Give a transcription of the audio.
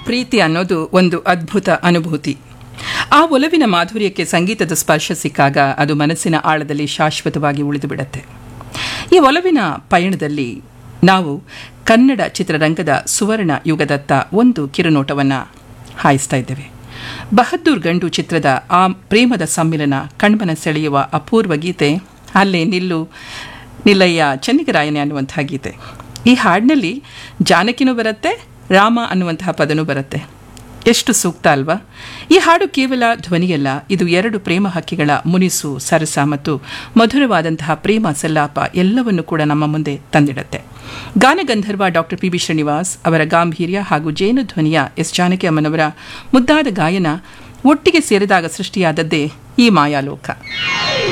ಪ್ರೀತಿ ಅನ್ನೋದು ಒಂದು ಅದ್ಭುತ ಅನುಭೂತಿ ಆ ಒಲವಿನ ಮಾಧುರ್ಯಕ್ಕೆ ಸಂಗೀತದ ಸ್ಪರ್ಶ ಸಿಕ್ಕಾಗ ಅದು ಮನಸ್ಸಿನ ಆಳದಲ್ಲಿ ಶಾಶ್ವತವಾಗಿ ಉಳಿದು ಬಿಡುತ್ತೆ ಈ ಒಲವಿನ ಪಯಣದಲ್ಲಿ ನಾವು ಕನ್ನಡ ಚಿತ್ರರಂಗದ ಸುವರ್ಣ ಯುಗದತ್ತ ಒಂದು ಕಿರುನೋಟವನ್ನು ಹಾಯಿಸ್ತಾ ಇದ್ದೇವೆ ಬಹದ್ದೂರ್ ಗಂಡು ಚಿತ್ರದ ಆ ಪ್ರೇಮದ ಸಮ್ಮಿಲನ ಕಣ್ಮನ ಸೆಳೆಯುವ ಅಪೂರ್ವ ಗೀತೆ ಅಲ್ಲೇ ನಿಲ್ಲು ನಿಲ್ಲಯ್ಯ ಚೆನ್ನಿಗರಾಯನೆ ಅನ್ನುವಂತಹ ಗೀತೆ ಈ ಹಾಡಿನಲ್ಲಿ ಜಾನಕಿನೂ ಬರುತ್ತೆ ರಾಮ ಅನ್ನುವಂತಹ ಪದನೂ ಬರುತ್ತೆ ಎಷ್ಟು ಸೂಕ್ತ ಅಲ್ವಾ ಈ ಹಾಡು ಕೇವಲ ಧ್ವನಿಯಲ್ಲ ಇದು ಎರಡು ಪ್ರೇಮ ಹಕ್ಕಿಗಳ ಮುನಿಸು ಸರಸ ಮತ್ತು ಮಧುರವಾದಂತಹ ಪ್ರೇಮ ಸಲ್ಲಾಪ ಎಲ್ಲವನ್ನು ಕೂಡ ನಮ್ಮ ಮುಂದೆ ತಂದಿಡುತ್ತೆ ಗಾನಗಂಧರ್ವ ಡಾಕ್ಟರ್ ಪಿ ಬಿ ಶ್ರೀನಿವಾಸ್ ಅವರ ಗಾಂಭೀರ್ಯ ಹಾಗೂ ಜೇನು ಧ್ವನಿಯ ಎಸ್ ಜಾನಕಿ ಅಮ್ಮನವರ ಮುದ್ದಾದ ಗಾಯನ ಒಟ್ಟಿಗೆ ಸೇರಿದಾಗ ಸೃಷ್ಟಿಯಾದದ್ದೇ ಈ ಮಾಯಾಲೋಕ